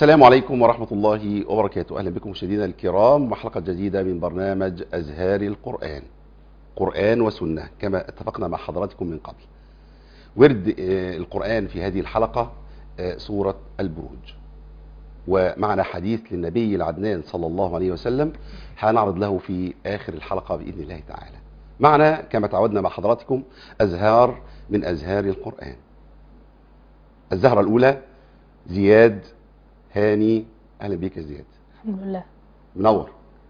السلام عليكم ورحمة الله وبركاته أهلا بكم مشاهدينا الكرام وحلقة جديدة من برنامج أزهار القرآن قرآن وسنة كما اتفقنا مع حضراتكم من قبل ورد آه، القرآن في هذه الحلقة آه، سورة البروج ومعنا حديث للنبي العدنان صلى الله عليه وسلم هنعرض له في آخر الحلقة بإذن الله تعالى معنا كما تعودنا مع حضراتكم أزهار من أزهار القرآن الزهرة الأولى زياد هاني أهلا بيك يا زياد الحمد لله منور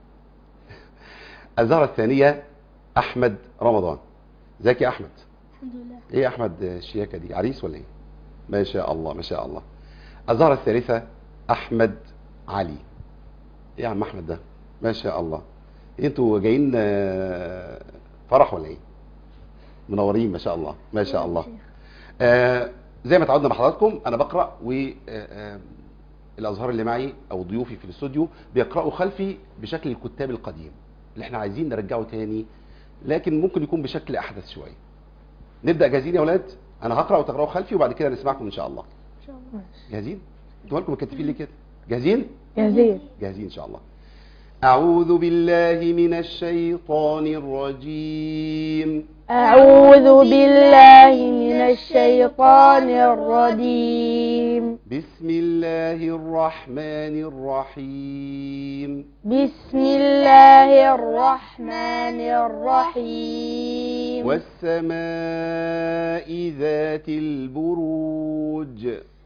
الزهرة الثانية أحمد رمضان ازيك يا أحمد الحمد لله ايه يا احمد الشياكه دي عريس ولا ايه ما شاء الله ما شاء الله الزهره الثالثه احمد علي ايه يا عم احمد ده ما شاء الله إيه انتوا جايين آه، فرح ولا ايه منورين ما شاء الله ما شاء الله آه زي ما تعودنا مع حضراتكم انا بقرا و آه، آه، الازهار اللي معي او ضيوفي في الاستوديو بيقراوا خلفي بشكل الكتاب القديم اللي احنا عايزين نرجعه تاني لكن ممكن يكون بشكل احدث شويه نبدا جاهزين يا اولاد انا هقرا وتقراوا خلفي وبعد كده نسمعكم ان شاء الله ان شاء الله جاهزين انتوا مالكم مكتفين ليه كده جاهزين جاهزين جاهزين ان شاء الله اعوذ بالله من الشيطان الرجيم أعوذ بالله من الشيطان الرجيم بسم الله الرحمن الرحيم بسم الله الرحمن الرحيم والسماء ذات البروج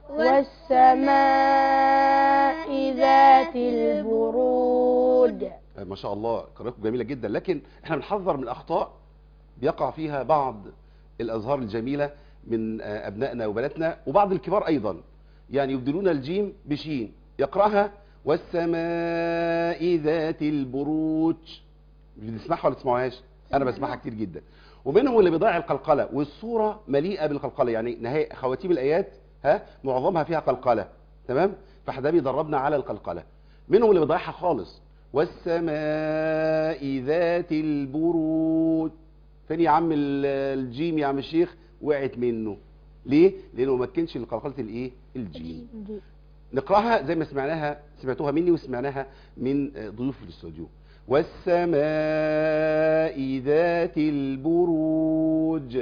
والسماء ذات البروج آه، ما شاء الله قراءتكم جميله جدا لكن احنا بنحذر من اخطاء بيقع فيها بعض الازهار الجميله من آه، ابنائنا وبناتنا وبعض الكبار ايضا يعني يبدلون الجيم بشين يقراها والسماء ذات البروج بتسمعها ولا تسمعوهاش انا بسمعها كتير جدا ومنهم اللي بيضيع القلقله والصوره مليئه بالقلقله يعني نهايه خواتيم الايات ها معظمها فيها قلقله تمام فده بيدربنا على القلقله منهم اللي بيضيعها خالص والسماء ذات البروج فين يا عم ال- الجيم يا عم الشيخ وقعت منه ليه لانه ما كانش لقلقله الايه الجيم نقراها زي ما سمعناها سمعتوها مني وسمعناها من آه، ضيوف في الاستوديو والسماء ذات البروج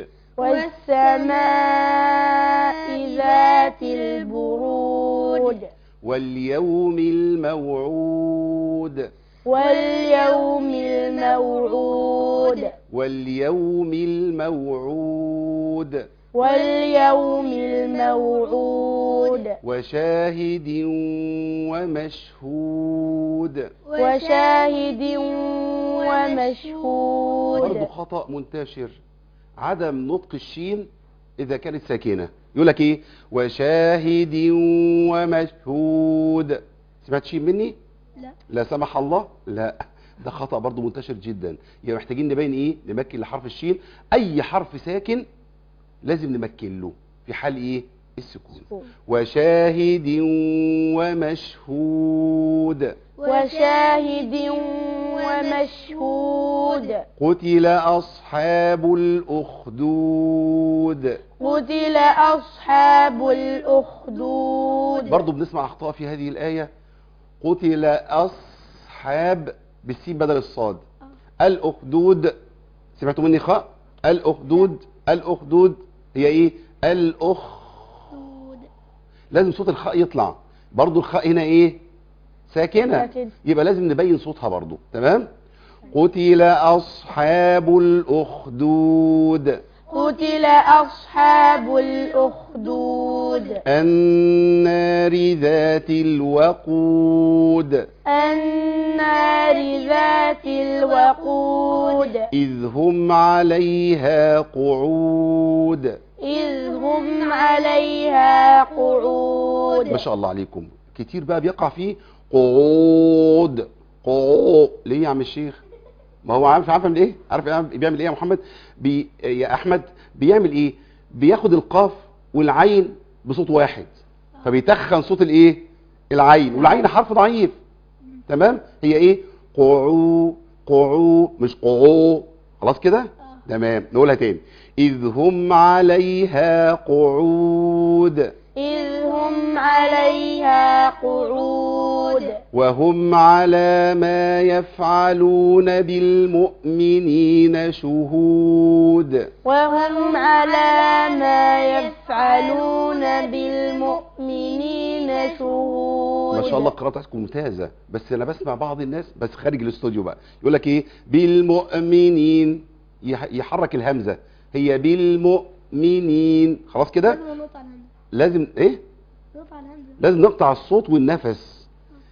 والسماء ذات البروج واليوم الموعود واليوم الموعود واليوم الموعود واليوم الموعود وشاهد ومشهود وشاهد برضه ومشهود خطأ منتشر عدم نطق الشين إذا كانت ساكنة يقول لك إيه وشاهد ومشهود سمعت شين مني لا. لا سمح الله لا ده خطأ برضه منتشر جدا يعني محتاجين نبين إيه نمكن لحرف الشين أي حرف ساكن لازم نمكن له في حال إيه السكون وشاهد ومشهود وشاهد ومشهود قتل أصحاب الأخدود قتل أصحاب الأخدود برضو بنسمع أخطاء في هذه الآية قتل أصحاب بالسين بدل الصاد الأخدود سمعتوا مني خاء الأخدود الأخدود هي إيه الأخ لازم صوت الخاء يطلع برضو الخاء هنا إيه ساكنة ساكن. يبقى لازم نبين صوتها برضو تمام قتل أصحاب الأخدود قتل أصحاب الأخدود النار ذات الوقود النار ذات الوقود إذ هم عليها قعود إذ هم عليها قعود ما شاء الله عليكم كتير بقى بيقع فيه قعود قعود ليه يا عم الشيخ ما هو عارف عارف يعمل ايه عارف يعمل- بيعمل ايه يا محمد بي يا احمد بيعمل ايه بياخد القاف والعين بصوت واحد فبيتخن صوت الايه العين والعين حرف ضعيف تمام هي ايه قعو قعو مش قعو خلاص كده تمام نقولها تاني إذ هم عليها قعود إذ هم عليها قعود وهم على ما يفعلون بالمؤمنين شهود وهم على ما يفعلون بالمؤمنين شهود ما شاء الله القراءة بتاعتكم ممتازة بس انا بسمع بعض الناس بس خارج الاستوديو بقى يقول لك ايه بالمؤمنين يح- يحرك الهمزة هي بالمؤمنين خلاص كده لازم نقطع الهمزة لازم ايه نقطع الهمزة لازم نقطع الصوت والنفس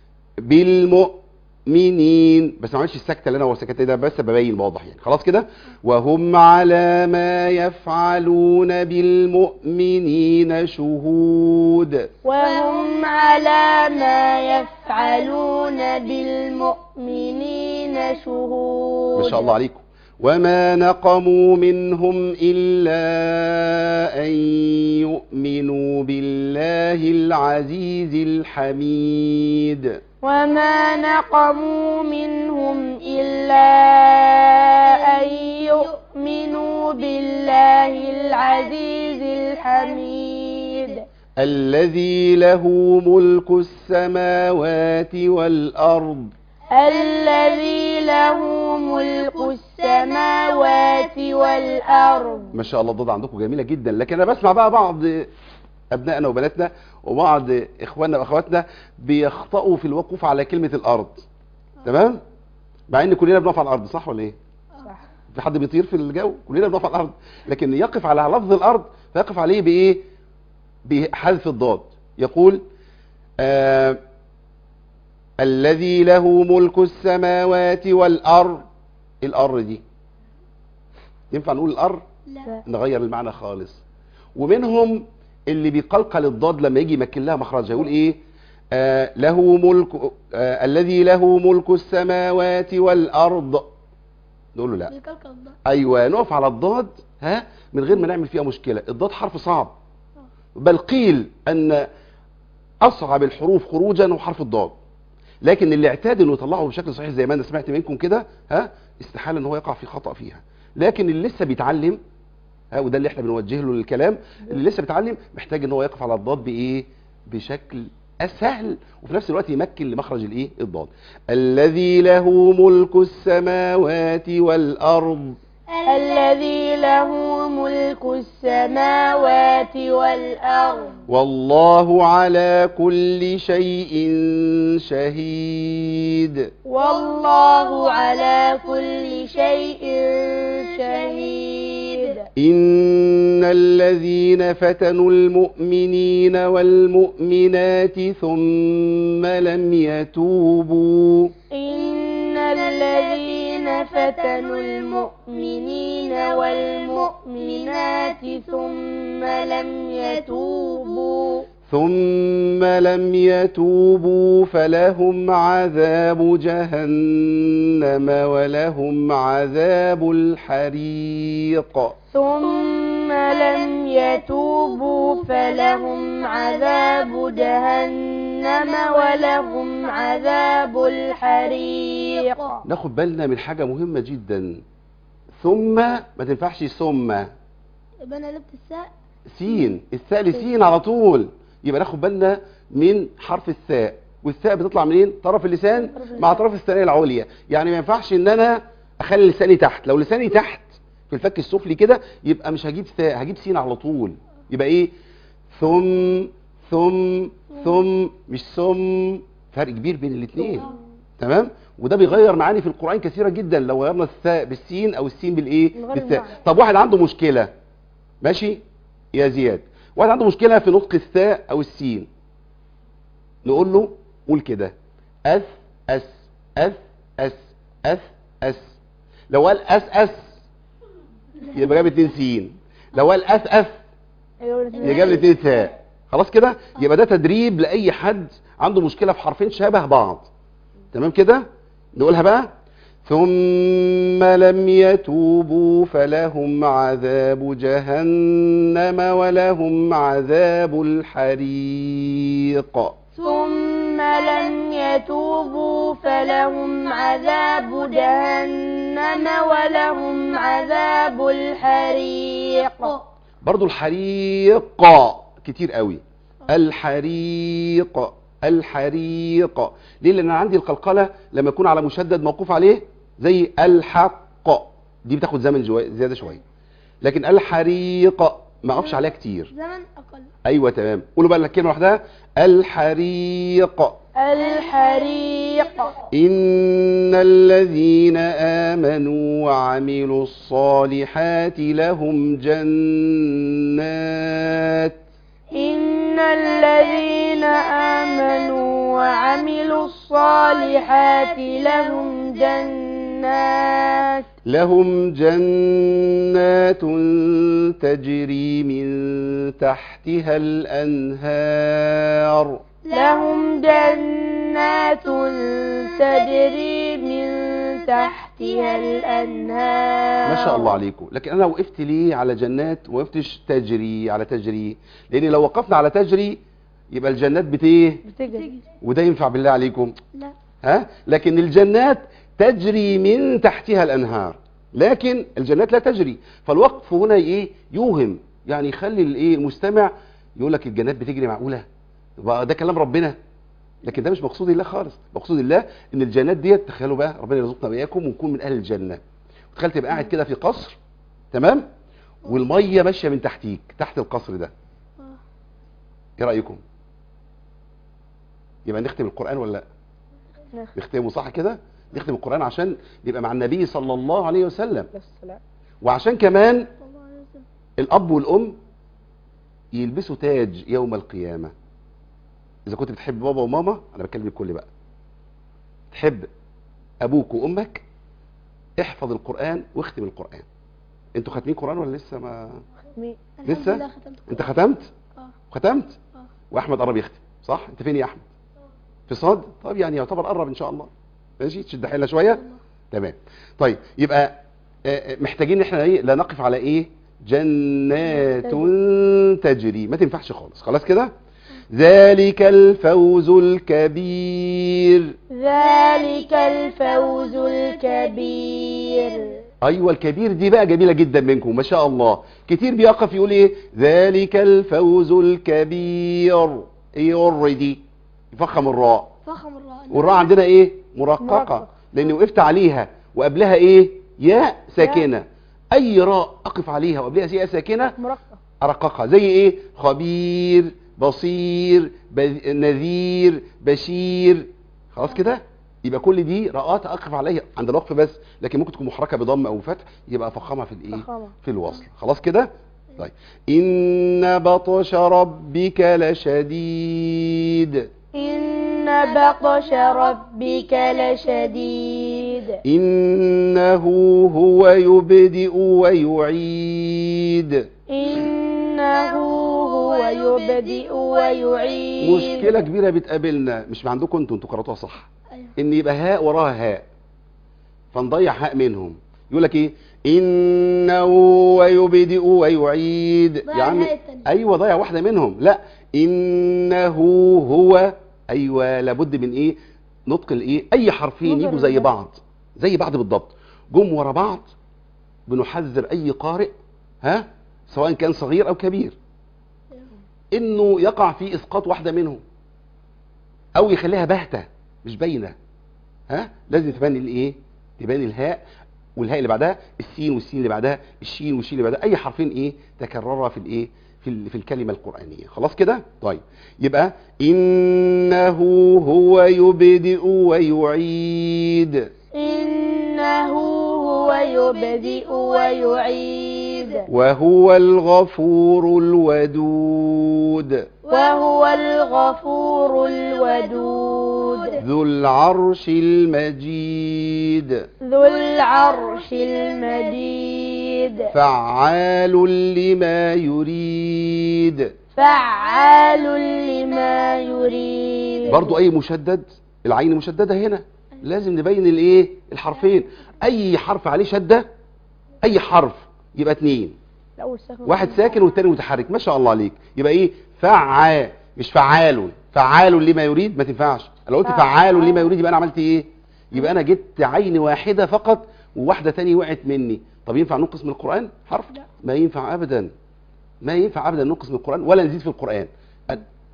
بالمؤمنين بس ما عملش السكته اللي انا هو سكت ده بس ببين واضح يعني خلاص كده وهم على ما يفعلون بالمؤمنين شهود وهم على ما يفعلون بالمؤمنين شهود ما شاء الله عليكم وما نقموا منهم إلا أن يؤمنوا بالله العزيز الحميد وما نقموا منهم إلا أن يؤمنوا بالله العزيز الحميد الذي له ملك السماوات والأرض الذي له ملك السماوات والأرض ما شاء الله الضاد عندكم جميلة جدا لكن أنا بسمع بقى بعض أبنائنا وبناتنا وبعض إخواننا وأخواتنا بيخطئوا في الوقوف على كلمة الأرض تمام مع إن كلنا بنقف على الأرض صح ولا إيه صح في حد بيطير في الجو كلنا بنقف على الأرض لكن يقف على لفظ الأرض فيقف عليه بإيه بحذف الضاد يقول آه الذي له ملك السماوات والأرض الأرض دي ينفع نقول الأرض لا نغير المعنى خالص ومنهم اللي بيقلقل الضاد لما يجي يمكن لها مخرجها يقول ايه آه له ملك آه الذي له ملك السماوات والارض نقول له لا بيكلكل الضغط ايوه نقف على الضاد ها من غير ما نعمل فيها مشكله الضاد حرف صعب بل قيل ان اصعب الحروف خروجا هو حرف الضاد لكن اللي اعتاد انه يطلعه بشكل صحيح زي ما انا سمعت منكم كده ها استحاله ان هو يقع في خطا فيها لكن اللي لسه بيتعلم ها وده اللي احنا بنوجه له الكلام اللي لسه بيتعلم محتاج ان هو يقف على الضاد بايه بشكل اسهل وفي نفس الوقت يمكن لمخرج الايه الضاد الذي له ملك السماوات والارض الذي له ملك السماوات والأرض والله على كل شيء شهيد والله على كل شيء شهيد إن الذين فتنوا المؤمنين والمؤمنات ثم لم يتوبوا إن الذين فتنوا المؤمنين والمؤمنات ثم لم يتوبوا ثم لم يتوبوا فلهم عذاب جهنم ولهم عذاب الحريق ثم لم يتوبوا فلهم عذاب جهنم ولهم عذاب الحريق ناخد بالنا من حاجة مهمة جدا ثم ما تنفعش ثم يبقى انا قلبت الساء سين الثاء لسين على طول يبقى ناخد بالنا من حرف الثاء والثاء بتطلع منين طرف اللسان مع طرف الثانيه العليا يعني ما ينفعش ان انا اخلي لساني تحت لو لساني تحت في الفك السفلي كده يبقى مش هجيب ثاء هجيب سين على طول يبقى ايه ثم ثم ثم مش ثم فرق كبير بين الاثنين تمام وده بيغير معاني في القران كثيره جدا لو غيرنا الثاء بالسين او السين بالايه من غير بالثاء المعنى. طب واحد عنده مشكله ماشي يا زياد واحد عنده مشكله في نطق الثاء او السين نقول له قول كده أس أس أس أس أس أس لو قال أس أس يبقى جاب اتنين سين لو قال أس أس يبقى جاب اتنين ثاء خلاص كده يبقى ده تدريب لأي حد عنده مشكلة في حرفين شبه بعض تمام كده نقولها بقى ثم لم يتوبوا فلهم عذاب جهنم ولهم عذاب الحريق ثم لم يتوبوا فلهم عذاب جهنم ولهم عذاب الحريق برضو الحريق كتير قوي الحريق الحريق ليه لان انا عندي القلقله لما يكون على مشدد موقوف عليه زي الحق دي بتاخد زمن جوا- زياده شويه لكن الحريق ما اقفش عليها كتير زمن أقل ايوه تمام قولوا بقى الكلمه لوحدها الحريق الحريق إن الذين آمنوا وعملوا الصالحات لهم جنات إن الذين آمنوا وعملوا الصالحات لهم جنات لهم جنات تجري من تحتها الأنهار لهم جنات تجري من تحتها الأنهار ما شاء الله عليكم لكن أنا وقفت ليه على جنات وقفتش تجري على تجري لأن لو وقفنا على تجري يبقى الجنات بتيه بتجري وده ينفع بالله عليكم لا ها لكن الجنات تجري من تحتها الانهار لكن الجنات لا تجري فالوقف هنا ايه يوهم يعني يخلي الايه المستمع يقول لك الجنات بتجري معقوله بقى ده كلام ربنا لكن ده مش مقصود الله خالص مقصود الله ان الجنات ديت تخيلوا بقى ربنا يرزقنا واياكم ونكون من اهل الجنه وتخيل تبقى قاعد كده في قصر تمام والميه ماشيه من تحتيك تحت القصر ده آه. ايه رايكم يبقى نختم القران ولا لا نختم. نختمه صح كده نختم القرآن عشان نبقى مع النبي صلى الله عليه وسلم بس لا وعشان كمان الله عليه وسلم الأب والأم يلبسوا تاج يوم القيامة إذا كنت بتحب بابا وماما أنا بتكلم الكل بقى تحب أبوك وأمك احفظ القرآن واختم القرآن انتوا خاتمين قرآن ولا لسه ما مين الحمد لسه؟ لله ختمت انت ختمت اه ختمت اه واحمد قرب يختم صح انت فين يا احمد في صاد طب يعني يعتبر قرب ان شاء الله ماشي تشد حيلها شويه تمام طيب يبقى آه، آه، محتاجين ان احنا ايه لا نقف على ايه جنات تجري ما تنفعش خالص خلاص كده ذلك الفوز الكبير ذلك الفوز الكبير ايوه الكبير دي بقى جميله جدا منكم ما شاء الله كتير بيقف يقول ايه ذلك الفوز الكبير ايه اور دي يفخم الراء فخم الراء والراء عندنا ايه مرققه مرققة. لان وقفت عليها وقبلها ايه ياء ساكنه اي راء اقف عليها وقبلها ياء ساكنه مرقق ارققها زي ايه خبير بصير بذ- نذير بشير خلاص كده يبقى كل دي راءات اقف عليها عند الوقف بس لكن ممكن تكون محركه بضم او فتح يبقى افخمها في الايه فخامة. في الوصل خلاص كده طيب ان بطش ربك لشديد إن بطش ربك لشديد إنه هو يبدئ ويعيد إنه هو يبدئ ويعيد مشكلة كبيرة بتقابلنا مش عندكم انتوا انتوا قرأتوها صح ايوه ان يبقى هاء وراها هاء فنضيع هاء منهم يقول لك ايه انه هو يبدئ ويعيد ضيع الهاء التانية. ايوه ضيع واحدة منهم لا انه هو ايوه لابد من ايه نطق الايه اي حرفين نظر يجوا زي الهاء. بعض زي بعض بالضبط جم ورا بعض بنحذر اي قارئ ها سواء كان صغير او كبير انه يقع في اسقاط واحده منهم او يخليها باهته مش باينه ها لازم تبان الايه تبان الهاء والهاء اللي بعدها السين والسين اللي بعدها الشين والشين اللي بعدها اي حرفين ايه تكررا في الايه في ال- في الكلمه القرانيه خلاص كده طيب يبقى انه هو يبدئ ويعيد إنه هو يبدئ ويعيد وهو الغفور الودود وهو الغفور الودود ذو العرش المجيد ذو العرش المجيد فعال لما يريد فعال لما يريد برضو اي مشدد العين مشدده هنا لازم نبين الايه الحرفين اي حرف عليه شده اي حرف يبقى اتنين الأول ساكن واحد ساكن والتاني متحرك ما شاء الله عليك يبقى ايه فعال مش فعال فعال لما يريد ما تنفعش لو قلت فعال لما يريد يبقى انا عملت ايه يبقى انا جبت عين واحده فقط وواحده تانية وقعت مني طب ينفع ننقص من القران حرف لا. ما ينفع ابدا ما ينفع ابدا ننقص من القران ولا نزيد في القران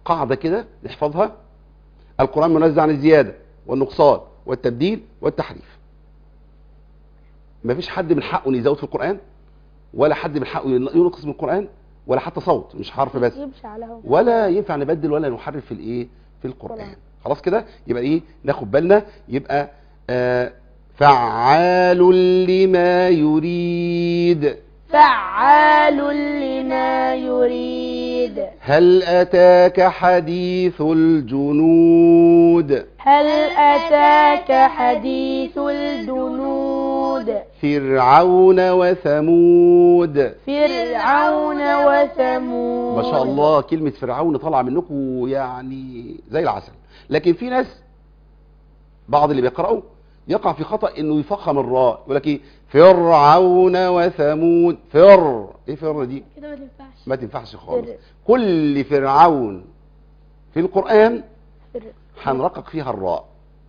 قاعدة كده نحفظها القرآن منزه عن الزيادة والنقصان والتبديل والتحريف ما فيش حد من حقه إن يزود في القرآن ولا حد من حقه ينقص من القرآن ولا حتى صوت مش حرف بس يمشي على هو ولا ينفع نبدل ولا نحرف في الايه في القرآن القرآن. خلاص كده يبقى ايه ناخد بالنا يبقى آه فعال لما يريد فعال لما يريد هل أتاك حديث الجنود هل أتاك حديث الجنود فرعون وثمود فرعون وثمود ما شاء الله كلمة فرعون طالعة منكم يعني زي العسل لكن في ناس بعض اللي بيقرأوا يقع في خطأ انه يفخم الراء يقول لك ايه فرعون وثمود فر ايه فر دي كده ما تنفعش ما تنفعش خالص فر. كل فرعون في القرآن فر- هنرقق فيها الراء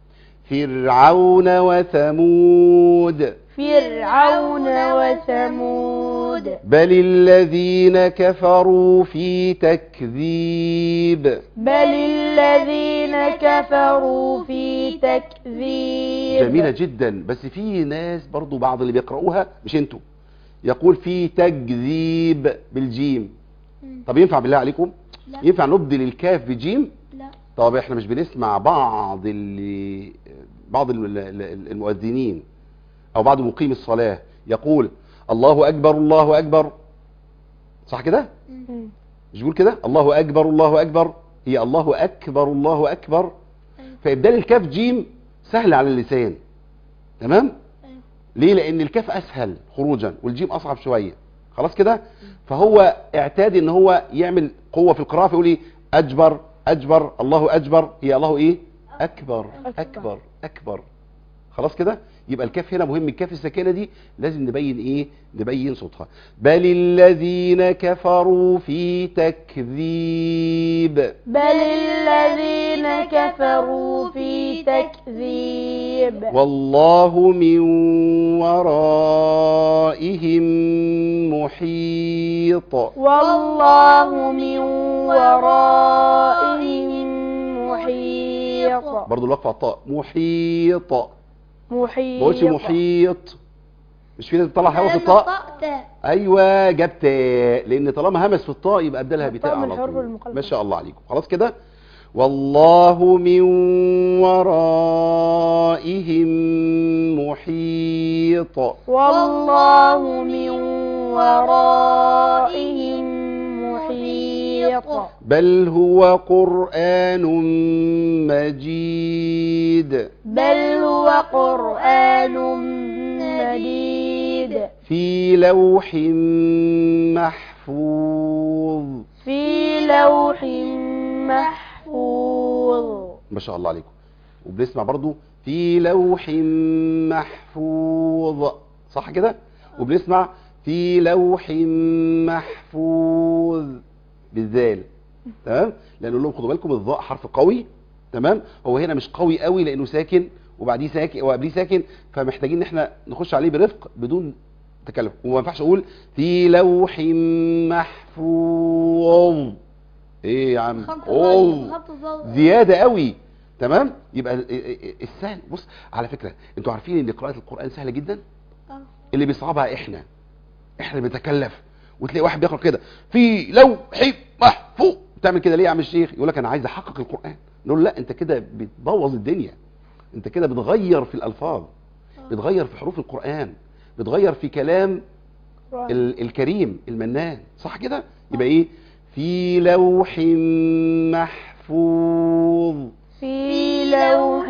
فرعون وثمود فرعون وثمود بل الذين كفروا في تكذيب بل الذين كفروا في تكذيب جميلة جدا بس في ناس برضو بعض اللي بيقرأوها مش انتوا يقول في تكذيب بالجيم مم. طب ينفع بالله عليكم لا ينفع نبدل الكاف بجيم لا طب احنا مش بنسمع بعض اللي بعض الم- ال- ال- المؤذنين او بعض مقيم الصلاة يقول الله اكبر الله اكبر صح كده مم. مش بيقول كده الله اكبر الله اكبر هي الله اكبر الله اكبر أيوة. فابدال الكاف جيم سهل على اللسان تمام أيوة. ليه لان الكاف اسهل خروجا والجيم اصعب شويه خلاص كده فهو اعتاد ان هو يعمل قوه في القراءه فيقول ايه اجبر اجبر الله اجبر هي الله ايه اكبر أكبر. اكبر اكبر خلاص كده يبقى الكاف هنا مهم الكاف الساكنه دي لازم نبين ايه نبين صوتها بل الذين كفروا في تكذيب بل الذين كفروا في تكذيب والله من ورائهم محيط والله من ورائهم محيط برضو الوقف على الطاء محيط ما محيط بقولش محيط مش في ناس بتطلع هوا في لما الطاء الطاء تاء ايوه جاب تاء لان طالما همس في الطاء يبقى ابدلها الطاء بتاء من على الحروف طول المقلقلة. ما شاء الله عليكم خلاص كده والله من ورائهم محيط والله من ورائهم محيط بل هو قرآن مجيد بل هو قرآن مجيد في لوح محفوظ في لوح محفوظ ما شاء الله عليكم وبنسمع برضو في لوح محفوظ صح كده وبنسمع في لوح محفوظ بالذال تمام لان نقول لهم خدوا بالكم الظاء حرف قوي تمام هو هنا مش قوي قوي لانه ساكن وبعديه ساكن وقبليه ساكن فمحتاجين ان احنا نخش عليه برفق بدون تكلف وما ينفعش اقول في لوح محفوظ ايه يا عم خط أوه. الظل خط الظل زياده قوي تمام يبقى ال- ال- السهل بص على فكره انتوا عارفين ان قراءه القران سهله جدا اه اللي بيصعبها احنا احنا اللي بنتكلف وتلاقي واحد بيقرا كده في لوح محفوظ تعمل كده ليه يا عم الشيخ يقول لك انا عايز احقق القران نقول له لا انت كده بتبوظ الدنيا انت كده بتغير في الالفاظ بتغير في حروف القران بتغير في كلام ال- الكريم المنان صح كده يبقى ايه في لوح محفوظ في لوح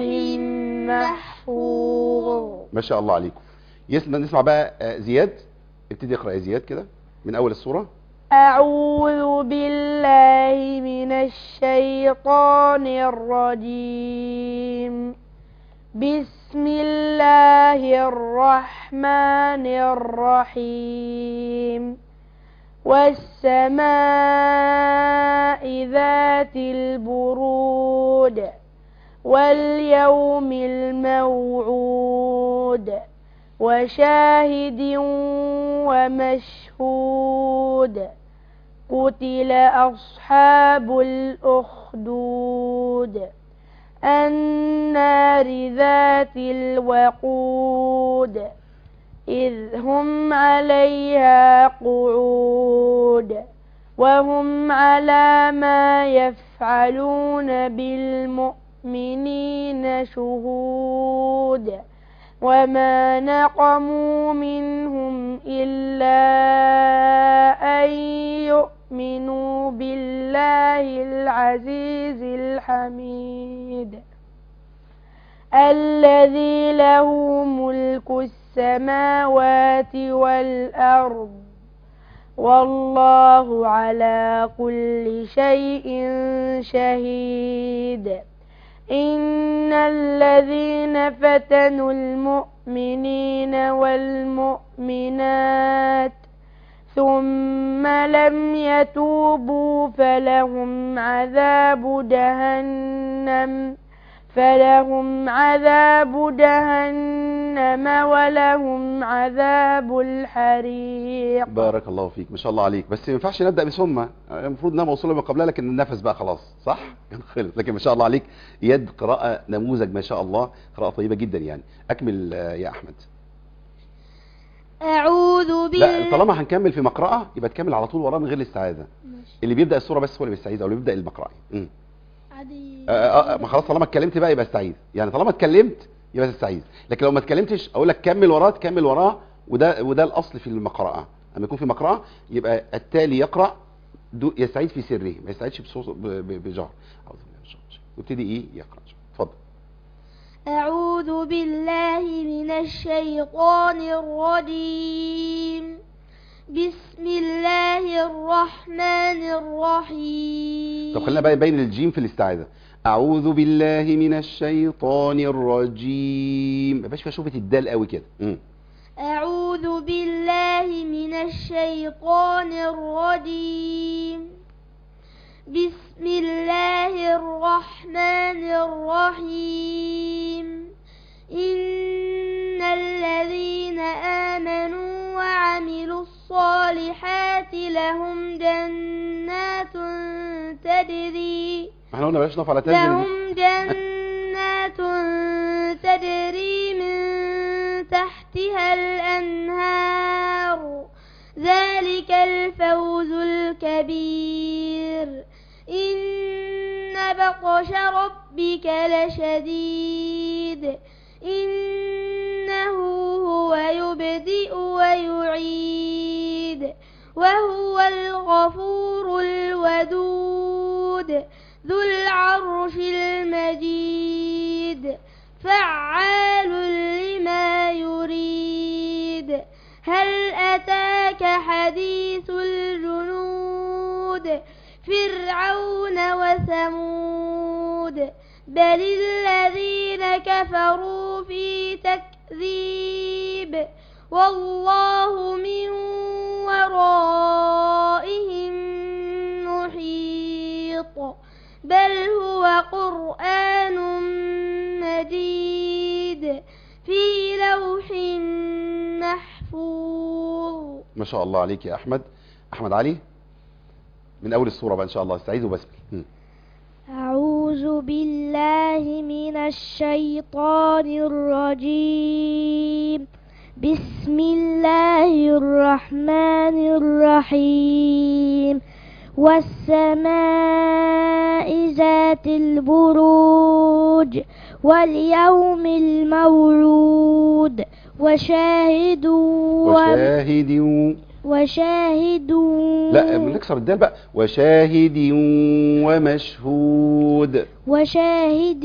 محفوظ ما شاء الله عليكم يسمع نسمع بقى آه، زياد ابتدي اقرا يا زياد كده من اول السوره أعوذ بالله من الشيطان الرجيم بسم الله الرحمن الرحيم والسماء ذات البرود واليوم الموعود وشاهد ومشهود قتل أصحاب الأخدود النار ذات الوقود إذ هم عليها قعود وهم على ما يفعلون بالمؤمنين شهود وما نقموا منهم إلا أن يؤمنوا بالله العزيز الحميد الذي له ملك السماوات والأرض والله على كل شيء شهيد إن الذين فتنوا المؤمنين والمؤمنات ثم لم يتوبوا فلهم عذاب جهنم فلهم عذاب جهنم ولهم عذاب الحريق بارك الله فيك ما شاء الله عليك بس ما ينفعش نبدا بثم المفروض انها موصوله من قبلها لكن النفس بقى خلاص صح كان خلص لكن ما شاء الله عليك يد قراءه نموذج ما شاء الله قراءه طيبه جدا يعني اكمل آه، يا احمد أعوذ لا بالله طالما هنكمل في مقرأة يبقى تكمل على طول وراه من غير الاستعاذة اللي بيبدأ السورة بس هو اللي بيستعيذ او اللي بيبدأ المقرأة مم. عادي آه، آه، آه، ما خلاص طالما اتكلمت بقى يبقى استعيذ يعني طالما اتكلمت يبقى تستعيذ لكن لو ما اتكلمتش اقول لك كمل وراه تكمل وراه وده وده الاصل في المقرأة لما يكون في مقرأة يبقى التالي يقرأ دو يستعيذ في سره ما يستعيذش بصوت ب- ب- بجهر اعوذ بالله من الشيطان الرجيم. ويبتدي ايه يقرأ اتفضل أعوذ بالله من الشيطان الرجيم بسم الله الرحمن الرحيم طب خلينا بقى نبين الجيم في الاستعاذة أعوذ بالله من الشيطان الرجيم ما يبقاش فيها شوفة الدال قوي كده مم. أعوذ بالله من الشيطان الرجيم بسم الله الرحمن الرحيم إن الذين آمنوا وعملوا الصالحات لهم جنات تجري ما احنا قلنا بلاش نقف على تنزل لهم جنات تجري من تحتها الأنهار ذلك الفوز الكبير إن بطش ربك لشديد إنه هو يبدئ ويعيد وهو الغفور الودود ذو العرش المجيد فعال لما يريد هل أتاك حديث الجنود فرعون وثمود بل الذين كفروا في تكذيب والله من ورائهم محيط بل هو قرآن مجيد في لوح محفوظ ما شاء الله عليك يا أحمد أحمد علي من أول السورة بقى إن شاء الله استعيذ وبسمل مم. أعوذ بالله من الشيطان الرجيم بسم الله الرحمن الرحيم والسماء ذات البروج واليوم المولود وشاهد و- وشاهد وشاهد لا بنكسر الدال بقى وشاهد ومشهود وشاهد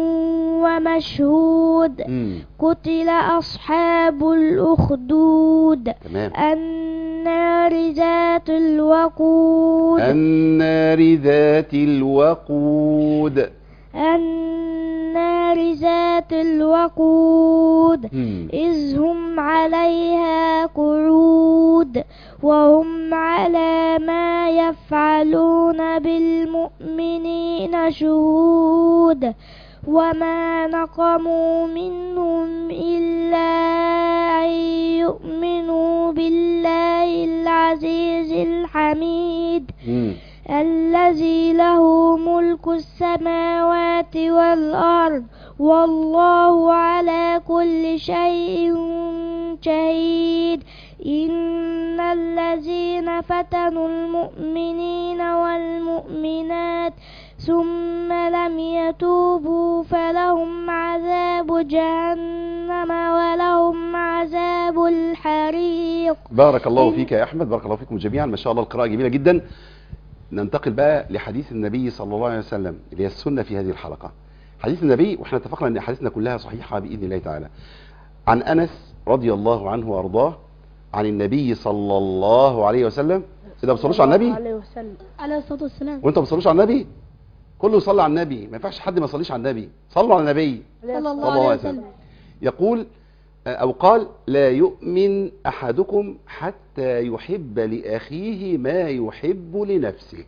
ومشهود مم. قتل أصحاب الأخدود تمام النار ذات الوقود النار ذات الوقود النار ذات الوقود مم. إذ هم عليها قعود وهم على ما يفعلون بالمؤمنين شهود وما نقموا منهم إلا أن يؤمنوا بالله العزيز الحميد حميد مم. الذي له ملك السماوات والأرض والله على كل شيء شهيد إن الذين فتنوا المؤمنين والمؤمنات ثم لم يتوبوا فلهم عذاب جهنم ولهم عذاب الحريق بارك الله إن- فيك يا احمد بارك الله فيكم جميعا ما شاء الله القراءه جميله جدا ننتقل بقى لحديث النبي صلى الله عليه وسلم اللي هي السنه في هذه الحلقه حديث النبي واحنا اتفقنا ان حديثنا كلها صحيحه باذن الله تعالى عن انس رضي الله عنه وارضاه عن النبي صلى الله عليه وسلم اذا ما بتصلوش على النبي عليه وسلم عليه الصلاة والسلام وانت ما بتصلوش على النبي كله يصلي على النبي ما ينفعش حد ما يصليش على النبي صلوا على النبي صلى الله صلى الله عليه عليه وسلم وسلم يقول أو قال لا يؤمن أحدكم حتى يحب لأخيه ما يحب لنفسه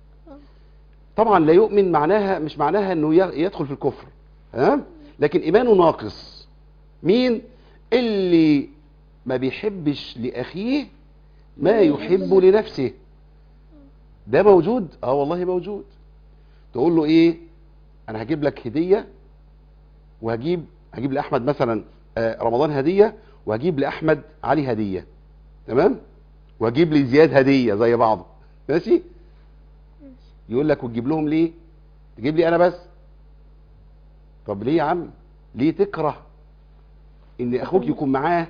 طبعا لا يؤمن معناها مش معناها أنه ي- يدخل في الكفر تمام لكن إيمانه ناقص مين اللي ما بيحبش لأخيه ما يحب لنفسه ده موجود اه والله موجود تقول له ايه انا هجيب لك هديه وهجيب هجيب لاحمد مثلا آه، رمضان هديه وهجيب لاحمد علي هديه تمام وهجيب لزياد هديه زي بعض ماشي يقول لك وتجيب لهم ليه تجيب لي انا بس طب ليه يا عم ليه تكره ان اخوك يكون معاه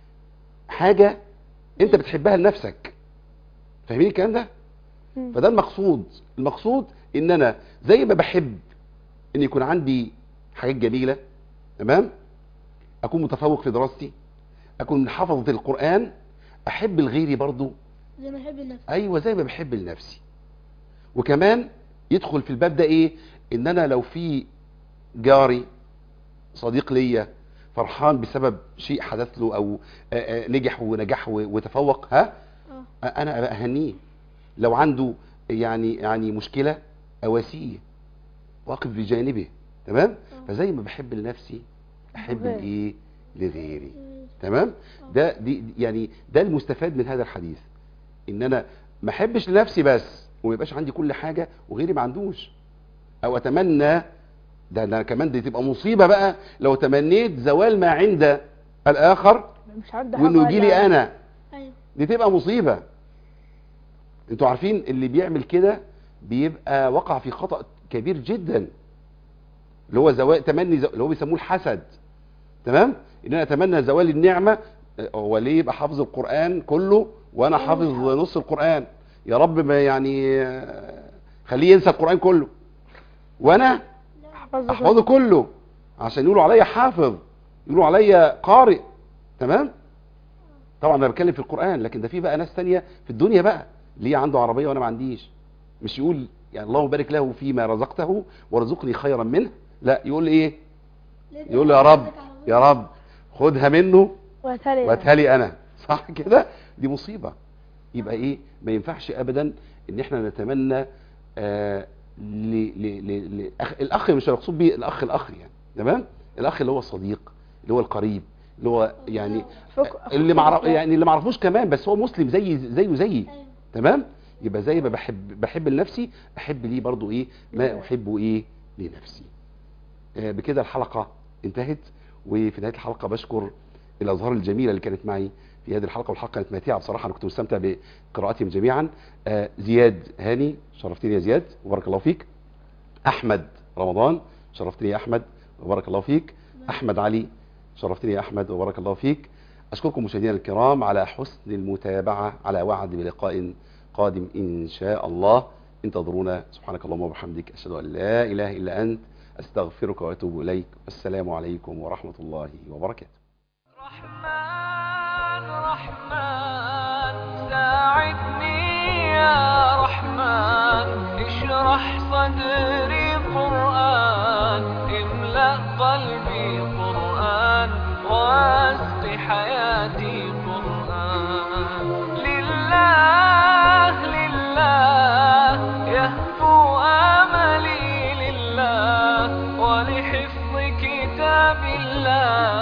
حاجه انت بتحبها لنفسك فاهمين الكلام ده مم. فده المقصود المقصود ان انا زي ما بحب ان يكون عندي حاجات جميله تمام اكون متفوق في دراستي اكون من حفظه القران احب لغيري برضو زي ما يحب النفس ايوه زي ما بحب لنفسي وكمان يدخل في الباب ده ايه ان انا لو في جاري صديق ليا فرحان بسبب شيء حدث له او آه، آه، نجح ونجح و- وتفوق ها اه انا أبقى اهنيه لو عنده يعني يعني مشكله اواسيه واقف بجانبه تمام آه. فزي ما بحب لنفسي احب غير. الايه لغيري تمام ده دي دي- يعني ده المستفاد من هذا الحديث ان انا ما احبش لنفسي بس وما يبقاش عندي كل حاجه وغيري ما عندوش او اتمنى ده ده كمان دي تبقى مصيبه بقى لو تمنيت زوال ما عند الاخر مش عندي حاجة وانه يجي لي ولا- انا ايوه دي تبقى مصيبة انتوا عارفين اللي بيعمل كده بيبقى وقع في خطأ كبير جدا اللي هو زوال تمني زو... اللي هو بيسموه الحسد تمام ان انا اتمنى زوال النعمة اه، هو ليه يبقى حافظ القرآن كله وانا وأنا حافظ مش حافظ. نص القرآن يا رب ما يعني اه، خليه ينسى القرآن كله وانا أحفظه احفظه كله عشان يقولوا عليا حافظ يقولوا عليا قارئ تمام طبعا انا بتكلم في القران لكن ده في بقى ناس تانية في الدنيا بقى ليه عنده عربيه وانا ما عنديش مش يقول يعني اللهم بارك له فيما رزقته وارزقني خيرا منه لا يقول ايه يقول له يا رب يا رب خدها منه وتالي واتهالي انا صح كده دي مصيبه يبقى ايه ما ينفعش ابدا ان احنا نتمنى آه ل ل ل ل أخ الاخ مش المقصود بيه الاخ الاخ يعني تمام الاخ اللي هو الصديق اللي هو القريب اللي هو يعني فك- اللي معرف يعني اللي ما اعرفوش كمان بس هو مسلم زي زيه زيي أيوة. تمام يبقى زي ما بحب بحب لنفسي احب ليه برضو ايه ما احبه ايه لنفسي آه، بكده الحلقه انتهت وفي نهايه الحلقه بشكر الازهار الجميله اللي كانت معي في هذه الحلقه والحلقه كانت ماتعه بصراحه انا كنت مستمتع بقراءتهم جميعا آه، زياد هاني شرفتني يا زياد وبارك الله فيك احمد رمضان شرفتني يا احمد وبارك الله فيك احمد علي شرفتني يا احمد وبارك الله فيك اشكركم مشاهدينا الكرام على حسن المتابعه على وعد بلقاء قادم ان شاء الله انتظرونا سبحانك اللهم وبحمدك اشهد ان لا اله الا انت استغفرك واتوب اليك والسلام عليكم ورحمه الله وبركاته رحمن رحمن ساعدني يا رحمن اشرح صدري قرآن املأ قلبي قرآن واسق حياتي قرآن لله لله يهفو املي لله ولحفظ كتاب الله